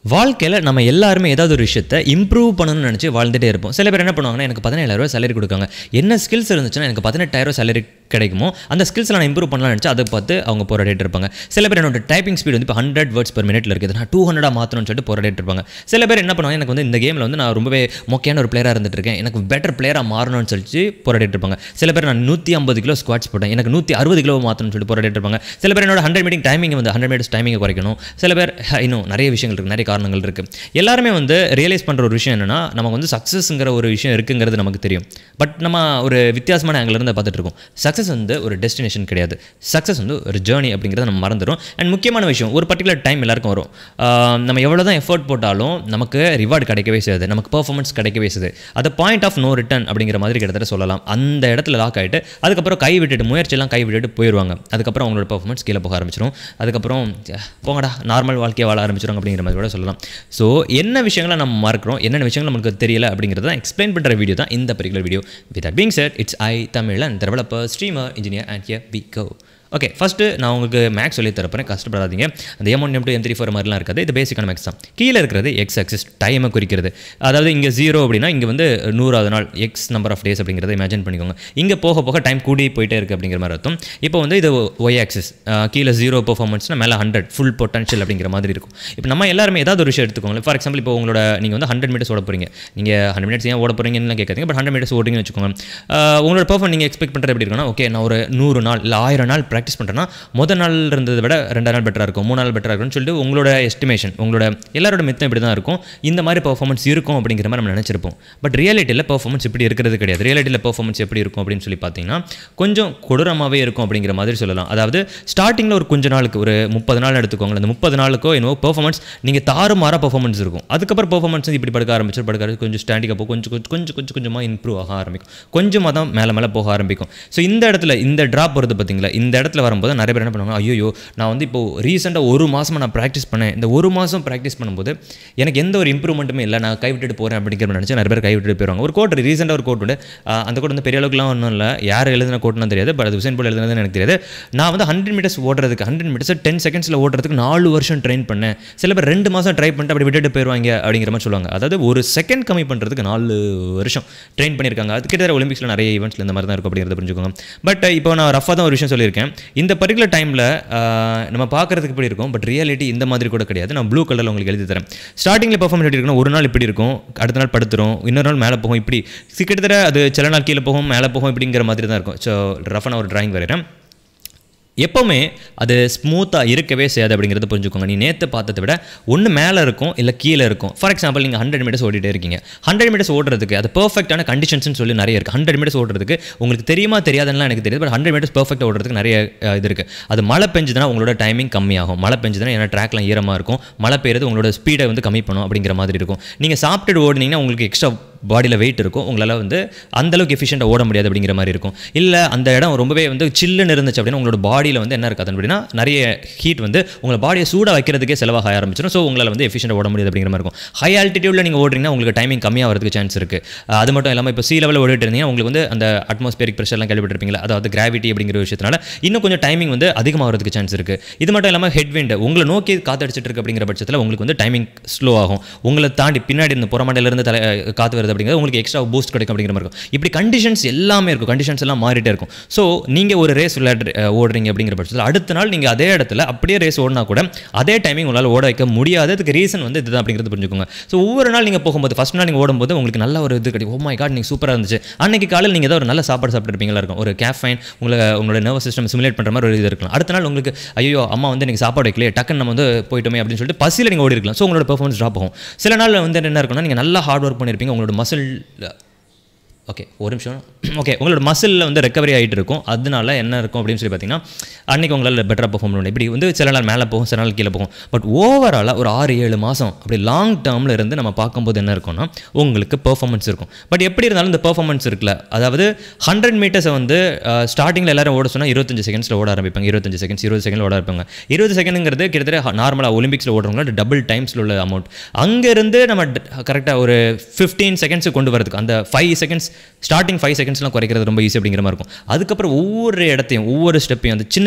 வாழ்க்கையில் நம்ம எல்லாருமே ஏதாவது ஒரு விஷயத்தை இம்ப்ரூவ் பண்ணணும்னு நினச்சி வாழ்ந்துட்டே இருப்போம் சில பேர் என்ன பண்ணுவாங்கன்னா எனக்கு பதினேழாயிரம் சேலரி கொடுக்காங்க என்ன ஸ்கில்ஸ் இருந்துச்சுன்னா எனக்கு பதினெட்டாயிரம் சேலரி கிடைக்குமோ அந்த ஸ்கில்ஸ் நான் இம்ப்ரூவ் பண்ணலாம்னு நினச்சி அதை பார்த்து அவங்க போராடிட்டு இருப்பாங்க சில பேர் என்னோட டைப்பிங் ஸ்பீட் வந்து இப்போ ஹண்ட்ரட் வேர்ட்ஸ் per மினிட்ல இருக்குது நான் டூ ஹண்ட்ரடாக மாற்றணும்னு சொல்லிட்டு போராடிட்டு இருப்பாங்க சில பேர் என்ன பண்ணுவாங்க எனக்கு வந்து இந்த கேமில் வந்து நான் ரொம்பவே மொக்கையான ஒரு பிளேயராக இருந்துட்டு இருக்கேன் எனக்கு பெட்டர் பிளேயராக மாறணும்னு சொல்லிட்டு போராடிட்டு இருப்பாங்க சில பேர் நான் நூற்றி ஐம்பது கிலோ ஸ்குவாட்ஸ் போட்டேன் எனக்கு நூற்றி அறுபது கிலோ மாற்றணும்னு சொல்லிட்டு போராடிட்டு இருப்பாங்க சில பேர் என்னோட ஹண்ட்ரட் மீட்டிங் டைமிங் வந்து ஹண்ட்ரட் மினிட்ஸ் டைமிங்கை குறைக்கணும் சில பேர் ஹ, இன்னும் நிறைய விஷயங்கள் இருக்குது நிறைய காரணங்கள் இருக்குது எல்லாருமே வந்து ரியலைஸ் பண்ணுற ஒரு விஷயம் என்னன்னா நமக்கு வந்து சக்ஸஸ்ங்கிற ஒரு விஷயம் இருக்குங்கிறது நமக்கு தெரியும் பட் நம்ம ஒரு வித்தியாசமான angle இருந்து பார்த்துட்டு இருக்கோம் சக்ஸஸ் வந்து ஒரு டெஸ்டினேஷன் கிடையாது சக்ஸஸ் வந்து ஒரு ஜேர்னி அப்படிங்கிறத நம்ம மறந்துடும் அண்ட் முக்கியமான விஷயம் ஒரு பர்டிகுலர் டைம் எல்லாருக்கும் வரும் ஆஹ் நம்ம எவ்வளோ தான் எஃபர்ட் போட்டாலும் நமக்கு ரிவார்டு கிடைக்கவே செய்யாது நமக்கு பர்ஃபார்மன்ஸ் கிடைக்கவே செய்யுது அது பாயிண்ட் ஆஃப் நோ ரிட்டர்ன் அப்படிங்கிற மாதிரி கிட்டத்தட்ட சொல்லலாம் அந்த இடத்துல லாக் ஆகிட்டு அதுக்கப்புறம் கை விட்டுட்டு முயற்சியெல்லாம் கை விட்டுட்டு போயிடுவாங்க அதுக்கப்புறம் அவங்களோட பர்ஃபார்மன்ஸ் கீழே போக ஆரம்பிச்சிடும் அதுக்கப்புறம் ச்சே, போங்கடா நார்மல் வாழ்க்கையை வாழ ஆரம்பிச்சிடும் அப்படிங்கிற மாதிரி கூட சொல்லலாம் ஸோ என்ன விஷயங்களை நம்ம மறக்கிறோம் என்னென்ன விஷயங்கள் நமக்கு தெரியல அப்படிங்கிறத எக்ஸ்பிளைன் பண்ணுற வீடியோ தான் இந்த particular video with that being set it's I Tamizhan developer streamer engineer and here we go okay first நான் உங்களுக்கு மேக்ஸ் சொல்லி தரப்போறேன் கஷ்டப்படாதீங்க அந்த M one M two M three four மாதிரிலாம் இருக்காது இது பேசிக்கான மேக்ஸ் தான் கீழே இருக்கிறது எக்ஸ் ஆக்சிஸ் டைமை குறிக்கிறது அதாவது இங்கே ஜீரோ அப்படின்னா இங்கே வந்து நூறாவது நாள் எக்ஸ் நம்பர் ஆஃப் டேஸ் அப்படிங்கிறத இமேஜின் பண்ணிக்கோங்க இங்கே போக போக டைம் கூடி போயிட்டே இருக்குது அப்படிங்கிற மாதிரி அர்த்தம் இப்போ வந்து இது ஒய் ஆக்சிஸ் கீழே ஜீரோ பெர்ஃபார்மன்ஸ்னா மேலே ஹண்ட்ரட் ஃபுல் பொட்டன்ஷியல் அப்படிங்கிற மாதிரி இருக்கும் இப்போ நம்ம எல்லாருமே ஏதாவது ஒரு விஷயம் எடுத்துக்கோங்க ஃபார் எக்ஸாம்பிள் இப்போ உங்களோட நீங்கள் வந்து ஹண்ட்ரட் மீட்டர்ஸ் ஓட போகிறீங்க நீங்கள் ஹண்ட்ரட் மினிட்ஸ் ஏன் ஓட போகிறீங்கன்னு கேட்காதீங்க பட் ஹண்ட்ரட் மீட்டர்ஸ் ஓடுங்கன்னு வச்சுக்கோங்க ஆஹ் உங்களோட பர்ஃபார்ம் நீங்கள் எக்ஸ்பெக்ட் பண்ணுறது எப்படி இருக்குன்னா ஓகே நான் ஒரு நூறு நாள் இல்லை ஆயிரம் நாள் ப்ராக்டிஸ் பண்ணுறேன்னா முதல் நாள் இருந்ததை விட ரெண்டு நாள் பெட்டராக இருக்கும் மூணு நாள் பெட்டராக இருக்கும்னு சொல்லிட்டு உங்களோட எஸ்டிமேஷன் உங்களோட எல்லாரோட மித்தம் இப்படி தான் இருக்கும் இந்த மாதிரி பர்ஃபார்மன்ஸ் இருக்கும் அப்படிங்கிற மாதிரி நம்ம நினச்சிருப்போம் பட் ரியாலிட்டியில் பர்ஃபார்மன்ஸ் இப்படி இருக்கிறது கிடையாது ரியாலிட்டியில் பர்ஃபார்மன்ஸ் எப்படி இருக்கும் அப்படின்னு சொல்லி பார்த்தீங்கன்னா கொஞ்சம் கொடூரமாகவே இருக்கும் அப்படிங்கிற மாதிரி சொல்லலாம் அதாவது ஸ்டார்டிங்கில் ஒரு கொஞ்ச நாளுக்கு ஒரு முப்பது நாள் எடுத்துக்கோங்க அந்த முப்பது நாளுக்கோ என்னவோ பர்ஃபார்மன்ஸ் நீங்கள் தாறுமாறாக பர்ஃபார்மன்ஸ் இருக்கும் அதுக்கப்புறம் பர்ஃபார்மன்ஸ் இப்படி படுக்க ஆரம்பிச்சு படுக்க ஆரம்பிச்சு கொஞ்சம் ஸ்டாண்டிங் அப்போ கொஞ்சம் கொஞ்சம் கொஞ்சம் கொஞ்சம் கொஞ்சமாக இம்ப்ரூவ் ஆக ஆரம்பிக்கும் கொஞ்சமாக தான் மேலே மேலே போக ஆரம்பிக்கும் ஸோ இந்த இடத்துல இந்த ட்ராப் வருது பார்த்தீங்களா இந்த இடத்துல வரும்போது நிறைய பேர் என்ன பண்ணுவாங்க ஐயோ நான் வந்து இப்போ ரீசெண்டாக ஒரு மாதமாக நான் ப்ராக்டிஸ் பண்ணேன் இந்த ஒரு மாதம் ப்ராக்டிஸ் பண்ணும்போது எனக்கு எந்த ஒரு இம்ப்ரூவ்மெண்ட்டுமே இல்லை நான் கைவிட்டுட்டு போகிறேன் அப்படிங்கிற மாதிரி நினச்சி நிறைய பேர் கைவிட்டுட்டு போயிடுவாங்க ஒரு கோட் ரீசெண்டாக ஒரு கோட் உண்டு ஆஹ் அந்த கோட் வந்து பெரிய அளவுக்குலாம் ஒன்றும் இல்லை யார் எழுதின கோட்னு தெரியாது பட் அது உசேன் போல் எழுதுனது எனக்கு தெரியாது நான் வந்து ஹண்ட்ரட் மீட்டர்ஸ் ஓடுறதுக்கு ஹண்ட்ரட் மீட்டர்ஸ் டென் செகண்ட்ஸில் ஓடுறதுக்கு நாலு வருஷம் ட்ரெயின் பண்ணேன் சில பேர் ரெண்டு மாதம் ட்ரை பண்ணிட்டு அப்படி விட்டுட்டு போயிடுவாங்க அப்படிங்கிற மாதிரி சொல்லுவாங்க அதாவது ஒரு செகண்ட் கம்மி பண்ணுறதுக்கு நாலு வருஷம் ட்ரெயின் பண்ணியிருக்காங்க அது கிட்டத்தட்ட ஒலிம்பிக்ஸில் நிறைய ஈவெண்ட்ஸில் இந்த மாதிரி தான் இருக்கும் அப்படிங்கிறத புரிஞ்சுக்கோங்க பட் இப்போ நான் ரஃபாக தான் ஒரு விஷயம் சொல்லியிருக்கேன் இந்த பர்டிகுலர் டைமில் நம்ம பார்க்குறதுக்கு இப்படி இருக்கும் பட் ரியாலிட்டி இந்த மாதிரி கூட கிடையாது நான் ப்ளூ கலரில் உங்களுக்கு எழுதி தரேன் ஸ்டார்டிங்கில் பர்ஃபார்மன்ஸ் எப்படி இருக்குன்னா ஒரு நாள் இப்படி இருக்கும் அடுத்த நாள் படுத்துரும் இன்னொரு நாள் மேலே போகும் இப்படி கிட்டத்தட்ட அது சில நாள் கீழே போகும் மேலே போகும் இப்படிங்கிற மாதிரி தான் இருக்கும் ஸோ ரஃபாக நான் ஒரு டிராயிங் வரைகிறேன் எப்போவுமே அது ஸ்மூத்தாக இருக்கவே செய்யாது அப்படிங்கிறத புரிஞ்சுக்கோங்க நீ நேற்று பார்த்ததை விட ஒன்று மேலே இருக்கும் இல்லை கீழே இருக்கும் ஃபார் எக்ஸாம்பிள் நீங்கள் ஹண்ட்ரட் மீட்டர்ஸ் ஓடிட்டே இருக்கீங்க ஹண்ட்ரட் மீட்டர்ஸ் ஓடுறதுக்கு அது பர்ஃபெக்டான கண்டிஷன்ஸ்னு சொல்லி நிறைய இருக்குது ஹண்ட்ரட் மீட்டர்ஸ் ஓடுறதுக்கு உங்களுக்கு தெரியுமா தெரியாதுன்னா எனக்கு தெரியாது பட் ஹண்ட்ரட் மீட்டர்ஸ் பர்ஃபெக்டாக ஓடுறதுக்கு நிறைய அஹ், இது இருக்குது அது மழை பெஞ்சுதுன்னா உங்களோட டைமிங் கம்மியாகும் மழை பெஞ்சுதுன்னா ஏன்னா ட்ராக்லாம் ஈரமாக இருக்கும் மழை பெய்யுறது உங்களோட ஸ்பீடை வந்து கம்மி பண்ணும் அப்படிங்கிற மாதிரி இருக்கும் நீங்கள் சாப்பிட்டுட்டு ஓடுனீங்கன்னா உங்களுக்கு எக்ஸ்ட்ரா பாடியில் வெயிட் இருக்கும் உங்களால் வந்து அந்தளவுக்கு எஃபிஷியண்டாக ஓட முடியாது அப்படிங்கிற மாதிரி இருக்கும் இல்லை அந்த இடம் ரொம்பவே வந்து சில்லுன்னு இருந்துச்சு அப்படின்னா உங்களோட பாடியில் வந்து என்ன இருக்காது அப்படின்னா நிறைய ஹீட் வந்து உங்களை பாடியை சூடாக வைக்கிறதுக்கே செலவாக ஆரம்பிச்சிடும் ஸோ உங்களால் வந்து எஃபிஷியண்டாக ஓட முடியாது அப்படிங்கிற மாதிரி இருக்கும் ஹை ஆல்டிடியூடில் நீங்கள் ஓடுறீங்கன்னா உங்களுக்கு டைமிங் கம்மியாக வரதுக்கு சான்ஸ் இருக்குது அது மட்டும் இல்லாமல் இப்போ சி லெவலில் ஓடிட்டு இருந்தீங்கன்னா உங்களுக்கு வந்து அந்த அட்மாஸ்பியரிக் ப்ரெஷர்லாம் கேள்விப்பட்டிருப்பீங்களா அதாவது கிராவிட்டி அப்படிங்கிற விஷயத்தினால இன்னும் கொஞ்சம் டைமிங் வந்து அதிகமாகிறதுக்கு சான்ஸ் இருக்குது இது மட்டும் இல்லாமல் ஹெட்விண்ட் உங்களை நோக்கி காத்தடிச்சிட்டு இருக்கு அப்படிங்கிற பட்சத்தில் உங்களுக்கு வந்து டைமிங் ஸ்லோ ஆகும் உங்களை தாண்டி பின்னாடி இந்த புறமண்டையிலிருந்து தலை காத்து வருது அப்படிங்கிறது உங்களுக்கு எக்ஸ்ட்ரா பூஸ்ட் கிடைக்கும் அப்படிங்கிற மாதிரி இருக்கும் இப்படி கண்டிஷன்ஸ் எல்லாமே இருக்கும் கண்டிஷன்ஸ் எல்லாம் மாறிட்டே இருக்கும் ஸோ நீங்கள் ஒரு ரேஸ் விளையாடு அஹ், ஓடுறீங்க அப்படிங்கிற பட்சத்தில் அடுத்த நாள் நீங்கள் அதே இடத்துல அப்படியே ரேஸ் ஓடினா கூட அதே டைமிங் உங்களால் ஓட வைக்க முடியாது அதுக்கு ரீசன் வந்து இதுதான் அப்படிங்கிறது புரிஞ்சுக்கோங்க ஸோ ஒவ்வொரு நாள் நீங்கள் போகும்போது ஃபஸ்ட் நாள் நீங்கள் ஓடும்போது உங்களுக்கு நல்ல ஒரு இது கிடைக்கும் ஓ மை காட் நீங்கள் சூப்பராக இருந்துச்சு அன்னைக்கு காலையில் நீங்கள் ஏதாவது ஒரு நல்ல சாப்பாடு சாப்பிட்டுருப்பீங்களா இருக்கும் ஒரு கேஃபைன் உங்களை உங்களோட நர்வஸ் சிஸ்டம் சிமுலேட் பண்ணுற மாதிரி ஒரு இது இருக்கலாம் அடுத்த நாள் உங்களுக்கு ஐயோ அம்மா வந்து எனக்கு சாப்பாடு வைக்கலையே டக்குன்னு நம்ம வந்து போயிட்டோமே அப்படின்னு சொல்லிட்டு பசியில் நீங்கள் ஓடி இருக்கலாம் ஸோ உங்களோட பெர்ஃபார்மன்ஸ் ட்ராப் ஆகும் சில நாள் வந்து என்ன இருக்கும்னா நீங்கள் நல்லா ஹார்ட் ஒர்க் பண்ணியிருப்பீங்க உங்களோட மசில் ஓகே ஒரு நிமிஷம் ஓகே உங்களோட மசிலில் வந்து ரெக்கவரி ஆகிட்டு இருக்கும் அதனால என்ன இருக்கும் அப்படின்னு சொல்லி பார்த்தீங்கன்னா அன்றைக்கி உங்களால் பெட்டராக பெர்ஃபார்ம் பண்ண முடியும் இப்படி வந்து சில நாள் மேலே போகும் சில நாள் கீழே போகும் பட் ஓவராலாக ஒரு ஆறு ஏழு மாதம் அப்படி லாங் டேர்மில் இருந்து நம்ம பார்க்கும்போது என்ன இருக்கும்னா உங்களுக்கு பெர்ஃபார்மன்ஸ் இருக்கும் பட் எப்படி இருந்தாலும் இந்த பெர்ஃபார்மன்ஸ் இருக்குல்ல அதாவது ஹண்ட்ரட் மீட்டர்ஸை வந்து ஸ்டார்டிங்கில் எல்லாரும் ஓட சொன்னால் இருபத்தஞ்சு செகண்ட்ஸில் ஓட ஆரம்பிப்பாங்க இருபத்தஞ்சு செகண்ட்ஸ் இருபது செகண்ட் ஓட ஆரம்பிப்பாங்க இருபது செகண்ட்ங்கிறது கிட்டத்தட்ட நார்மலாக ஒலிம்பிக்ஸில் ஓடுறவங்களோட டபுள் டைம்ஸில் உள்ள அமௌண்ட் அங்கேருந்து நம்ம கரெக்டாக ஒரு ஃபிஃப்டீன் செகண்ட்ஸ் கொண்டு வரதுக்கு அந்த ஃபைவ் செகண்ட்ஸ் ஸ்டார்டிங் ஃபைவ் செகண்ட்ஸ்லாம் குறைக்கிறது ரொம்ப ஈஸி அப்படிங்கிற மாதிரி இருக்கும் அதுக்கப்புறம் ஒவ்வொரு இடத்தையும் ஒவ்வொரு ஸ்டெப்பையும் அந்த சின்ன சின்ன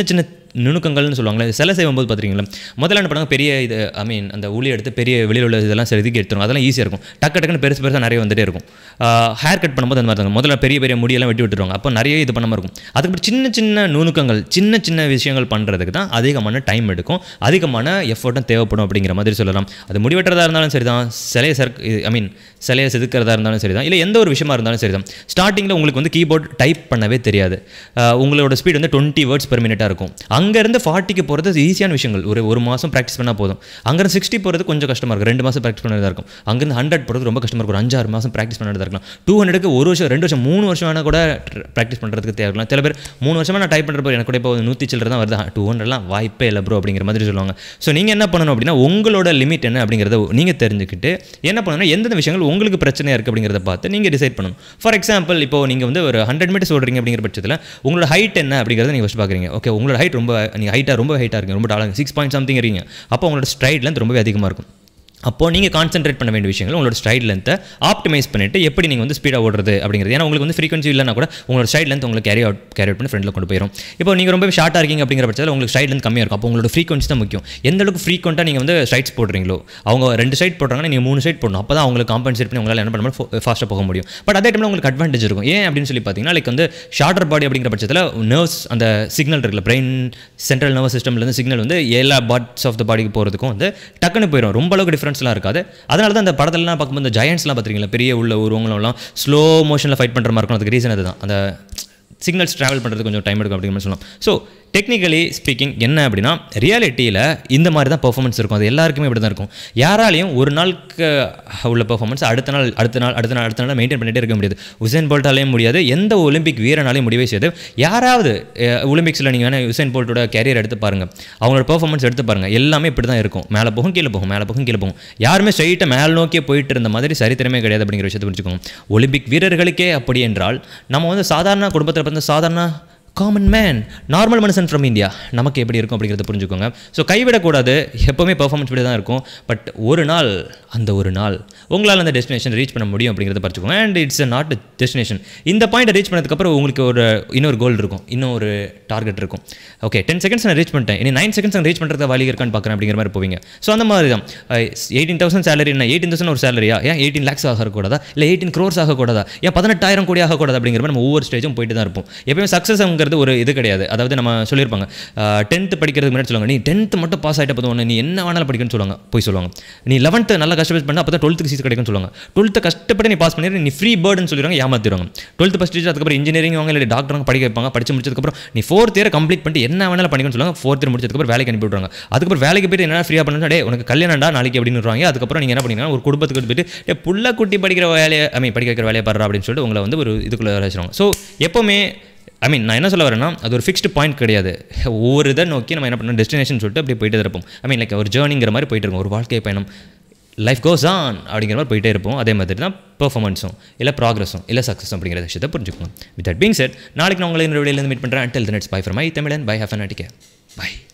நுணுக்கங்கள்னு சொல்லுவாங்களே சிலை செய்யும்போது பார்த்துருக்கீங்களா முதல்ல என்ன பண்ணுவாங்க பெரிய இது ஐ மீன் அந்த உளி எடுத்து பெரிய வெளியில் உள்ள இதெல்லாம் செதுக்கி எடுத்துரும் அதெல்லாம் ஈஸியாக இருக்கும் டக்கு டக்குன்னு பெருசு பெருசாக நிறைய வந்துட்டே இருக்கும் ஹேர் கட் பண்ணும்போது அந்த மாதிரி தான் முதல்ல பெரிய பெரிய முடியெல்லாம் வெட்டி விட்டுருவாங்க அப்போ நிறைய இது பண்ணாமல் இருக்கும் அதுக்கப்புறம் சின்ன சின்ன நுணுக்கங்கள் சின்ன சின்ன விஷயங்கள் பண்ணுறதுக்கு தான் அதிகமான டைம் எடுக்கும் அதிகமான எஃபர்ட்டும் தேவைப்படும் அப்படிங்கிற மாதிரி சொல்லலாம் அது முடி வெட்டுறதா இருந்தாலும் சரி தான் சிலையை சர்க் ஐ மீன் சிலையை செதுக்கிறதா இருந்தாலும் சரி தான் இல்லை எந்த ஒரு விஷயமா இருந்தாலும் சரி தான் ஸ்டார்டிங்கில் உங்களுக்கு வந்து கீபோர்ட் டைப் பண்ணவே தெரியாது ஆஹ் உங்களோட ஸ்பீட் வந்து டுவெண்ட்டி வேர்ட்ஸ் பெர் மினிட்டாக இருக்கும் அங்கேருந்து ஃபார்ட்டிக்கு போகிறது ஈஸியான விஷயங்கள் ஒரு ஒரு மாதம் ப்ராக்டிஸ் பண்ணால் போதும் அங்கேருந்து சிக்ஸ்டி போகிறது கொஞ்சம் கஷ்டமாக இருக்கும் ரெண்டு மாதம் ப்ராக்டிஸ் பண்ணதாக இருக்கும் அங்கேருந்து ஹண்ட்ரட் போகிறது ரொம்ப கஷ்டமாக இருக்கும் ஒரு அஞ்சாறு மாதம் ப்ராக்டிஸ் பண்ணதாக இருக்கலாம் டூ ஹண்ட்ரடுக்கு ஒரு வருஷம் ரெண்டு வருஷம் மூணு வருஷம் வேணால் கூட ப்ராக்டிஸ் பண்ணுறதுக்கு தேவைக்கலாம் சில பேர் மூணு வருஷமாக நான் டைப் பண்ணுறப்போ எனக்கு கூட இப்போ நூற்றி சில்லற தான் வருது டூ ஹண்ட்ரட்லாம் வாய்ப்பே இல்லை ப்ரோ அப்படிங்கிற மாதிரி சொல்லுவாங்க ஸோ நீங்கள் என்ன பண்ணணும் அப்படின்னா உங்களோட லிமிட் என்ன அப்படிங்கிறத நீங்கள் தெரிஞ்சுக்கிட்டு என்ன பண்ணணும் எந்தெந்த விஷயங்கள் உங்களுக்கு பிரச்சனையாக இருக்குது அப்படிங்கிறத பார்த்து நீங்கள் டிசைட் பண்ணணும் ஃபார் எக்ஸாம்பிள் இப்போ நீங்கள் வந்து ஒரு ஹண்ட்ரட் மீட்டர்ஸ் ஓடுறீங்க அப்படிங்கிற பட்சத்தில் உங்களோட ஹைட் என்ன அப்படிங்கிறத நீங்கள் ஃபஸ்ட் பார்க்குறீங்க ஓகே உங்களோட ஹைட் ரொம்ப நீங்கள் ஹைட்டாக ரொம்ப ஹைட்டாக இருக்கீங்க ரொம்ப டாலாக சிக்ஸ் பாயிண்ட் சம்திங் இருக்கீங்க அப்போ உங்களோட ஸ்ட்ரைட் லென்த் ரொம்பவே அதிகமாக இருக்கும் அப்போது நீங்கள் கான்சென்ட்ரேட் பண்ண வேண்டிய விஷயங்கள் உங்களோட ஸ்ட்ரைட் லென்த்தை ஆப்டிமைஸ் பண்ணிட்டு எப்படி நீங்கள் வந்து ஸ்பீடாக ஓடுறது அப்படிங்கிறது ஏன்னா உங்களுக்கு வந்து ஃப்ரீக்வன்சி இல்லைனா கூட உங்களோட ஸ்ட்ரைட் லென்த் உங்களுக்கு கேரி அவுட் கேரி அவுட் பண்ணி ஃப்ரெண்டில் கொண்டு போயிடும் இப்போ நீங்கள் ரொம்ப ஷார்ட்டாக இருக்கீங்க அப்படிங்கிற பட்சத்தில் உங்களுக்கு ஸ்ட்ரைட் லென்த் கம்மியாக இருக்கும் அப்போ உங்களோட ஃப்ரீக்வன்சி தான் முக்கியம் எந்த அளவுக்கு ஃப்ரீக்வெண்ட்டாக நீங்கள் வந்து ஸ்ட்ரைட்ஸ் போடுறீங்களோ அவங்க ரெண்டு சைட் போடுறாங்கன்னா நீங்கள் மூணு சைட் போடணும் அப்போ தான் அவங்களுக்கு காம்பன்சேட் பண்ணி உங்களால் என்ன பண்ண முடியும் ஃபாஸ்ட்டாக போக முடியும் பட் அதே டைமில் உங்களுக்கு அட்வான்டேஜ் இருக்கும் ஏன் அப்படின்னு சொல்லி பார்த்தீங்கன்னா லைக் வந்து ஷார்ட்டர் பாடி அப்படிங்கிற பட்சத்தில் நர்வ்ஸ் அந்த சிக்னல் இருக்குல்ல பிரெயின் சென்ட்ரல் நர்வஸ் சிஸ்டம்லேருந்து சிக்னல் வந்து எல்லா பார்ட்ஸ் ஆஃப் த பாடிக்கு போகிறதுக்கும் வந்து டக்குன்னு போயிடும் ரொம்ப அளவுக்கு டிஃப்ரென்ஸ்லாம் இருக்காது அதனால தான் அந்த படத்துலலாம் பார்க்கும்போது இந்த ஜெயண்ட்ஸ்லாம் பார்த்துருக்கீங்களா பெரிய உள்ள உருவங்களெல்லாம் ஸ்லோ மோஷனில் ஃபைட் பண்ணுற மாதிரி இருக்கும் அதுக்கு ரீசன் அதுதான் அந்த சிக்னல்ஸ் ட்ராவல் பண்ணுறது கொஞ்சம் டைம் எடுக்கும் அப்படிங்கிற மாதிரி சொல்லலாம் ஸோ டெக்னிக்கலி ஸ்பீக்கிங் என்ன அப்படின்னா ரியாலிட்டியில் இந்த மாதிரி தான் பெர்ஃபார்மன்ஸ் இருக்கும் அது எல்லாருக்குமே இப்படி தான் இருக்கும் யாராலையும் ஒரு நாளுக்கு உள்ள பெர்ஃபார்மன்ஸ் அடுத்த நாள் அடுத்த நாள் அடுத்த நாள் அடுத்த நாள் மெயின்டைன் பண்ணிட்டே இருக்க முடியாது உசேன் போல்ட்டாலையும் முடியாது எந்த ஒலிம்பிக் வீரனாலையும் முடியவே செய்யாது யாராவது ஒலிம்பிக்ஸில் நீங்கள் வேணால் உசேன் போல்ட்டோட கேரியர் எடுத்து பாருங்கள் அவங்களோட பெர்ஃபார்மன்ஸ் எடுத்து பாருங்கள் எல்லாமே இப்படி தான் இருக்கும் மேலே போகும் கீழே போகும் மேலே போகும் கீழே போகும் யாருமே ஸ்ட்ரைட்டாக மேல் நோக்கியே போயிட்டு இருந்த மாதிரி சரித்திரமே கிடையாது அப்படிங்கிற விஷயத்தை புரிஞ்சுக்கோங்க ஒலிம்பிக் வீரர்களுக்கே அப்படி என்றால் நம்ம வந்து சாதாரண குடும்பத்தில் பிறந்த சாதாரண காமன் மேன் நார்மல் மனுஷன் ஃப்ரம் இந்தியா நமக்கு எப்படி இருக்கும் அப்படிங்கிறத புரிஞ்சுக்கோங்க ஸோ கைவிடக்கூடாது எப்போவுமே பெர்ஃபார்மன்ஸ் இப்படி தான் இருக்கும் பட் ஒரு நாள் அந்த ஒரு நாள் உங்களால் அந்த டெஸ்டினேஷன் ரீச் பண்ண முடியும் அப்படிங்கிறத படிச்சுக்கோங்க and it's a not destination இந்த பாயிண்ட்டை ரீச் பண்ணதுக்கப்புறம் உங்களுக்கு ஒரு இன்னொரு கோல் இருக்கும் இன்னும் ஒரு டார்கெட் இருக்கும் ஓகே டென் செகண்ட்ஸ் நான் ரீச் பண்ணிட்டேன் இனி நைன் செகண்ட்ஸ் நான் ரீச் பண்ணுறத வழி இருக்கான்னு பார்க்குறேன் அப்படிங்கிற மாதிரி போவீங்க ஸோ அந்த மாதிரி தான் எயிட்டீன் தௌசண்ட் சேலரி என்ன எயிட்டீன் தௌசண்ட் ஒரு சேலரியா ஏன் எயிட்டீன் லேக்ஸ் ஆகக்கூடாதா இல்லை எயிட்டீன் க்ரோர்ஸ் ஆகக்கூடாதா ஏன் பதினெட்டாயிரம் கோடி ஆகக்கூடாது அப்படிங்கிற மாதிரி நம்ம ஒவ்வொரு ஸ்டேஜும் போயிட்டு தான் இருப்போம் எப்பயுமே சக்ஸஸ்ங்கிறது ஒரு இது கிடையாது அதாவது நம்ம சொல்லியிருப்பாங்க டென்த்து படிக்கிறதுக்கு முன்னாடி சொல்லுவாங்க நீ டென்த்து மட்டும் பாஸ் ஆகிட்ட போதும் நீ என்ன வேணாலும் படிக்கணும்னு சொல்லுவாங்க போய் சொல்லுவாங்க நீ லெவன்த்து நல்லா கஷ்டப்பட்டு பண்ணால் அப்போ தான் டுவெல்த்துக்கு சீட் கிடைக்கும்னு சொல்லுவாங்க டுவெல்த்து கஷ்டப்பட்டு நீ பாஸ் பண்ணிடு நீ ஃப்ரீ பேர்டுன்னு சொல்லிடுவாங்க ஏமாத்திடுவாங்க டுவெல்த்து ஃபஸ்ட் அதுக்கப்புறம் இன்ஜினியரிங் வாங்க இல்லை டாக்டர் படிக்க வைப்பாங்க படிச்சு முடிச்சதுக்கப்புறம் நீ ஃபோர்த் இயர் கம்ப்ளீட் பண்ணிட்டு என்ன வேணாலும் பண்ணிக்கணும்னு சொல்லுவாங்க ஃபோர்த் இயர் முடிச்சதுக்கப்புறம் வேலைக்கு அனுப்பி விட்றாங்க அதுக்கப்புறம் வேலைக்கு போயிட்டு என்ன ஃப்ரீயாக பண்ணணும் டே உனக்கு கல்யாணம்டா நாளைக்கு அப்படின்னு சொல்லுவாங்க அதுக்கப்புறம் நீங்கள் என்ன பண்ணீங்கன்னா ஒரு குடும்பத்துக்கு போயிட்டு டே புள்ள குட்டி படிக்கிற வேலையை ஐ மீன் படிக்க வைக்கிற வேலையை பாடுறா அப்படின்னு சொல்லிட்டு உங்களை வந்து ஒரு இதுக்குள்ளே வச்சுருவாங்க ஸோ எப்போவுமே ஐ மீன் நான் என்ன சொல்ல வரேன்னா அது ஒரு ஃபிக்ஸ்டு பாயிண்ட் கிடையாது ஒவ்வொரு இதை நோக்கி நம்ம என்ன பண்ணணும் டெஸ்டினேஷன் சொல்லிட்டு அப்படியே போயிட்டே இருப்போம் ஐ மீன் லைக் ஒரு ஜேர்னிங்கிற மாதிரி போயிட்டு இருக்கும் ஒரு வாழ்க்கை பயணம் லைஃப் கோஸ் ஆன் அப்படிங்கிற மாதிரி போயிட்டே இருப்போம் அதே மாதிரி தான் பெர்ஃபார்மன்ஸும் இல்லை ப்ராக்ரஸும் இல்லை சக்ஸஸும் அப்படிங்கிற விஷயத்தை புரிஞ்சுக்கணும் வித் தட் பீங் செட் நாளைக்கு நான் உங்களை இந்த வீடியோலேருந்து மீட் பண்ணுறேன் until the next bye from my Tamizhan bye have an அட்டிக்கே பை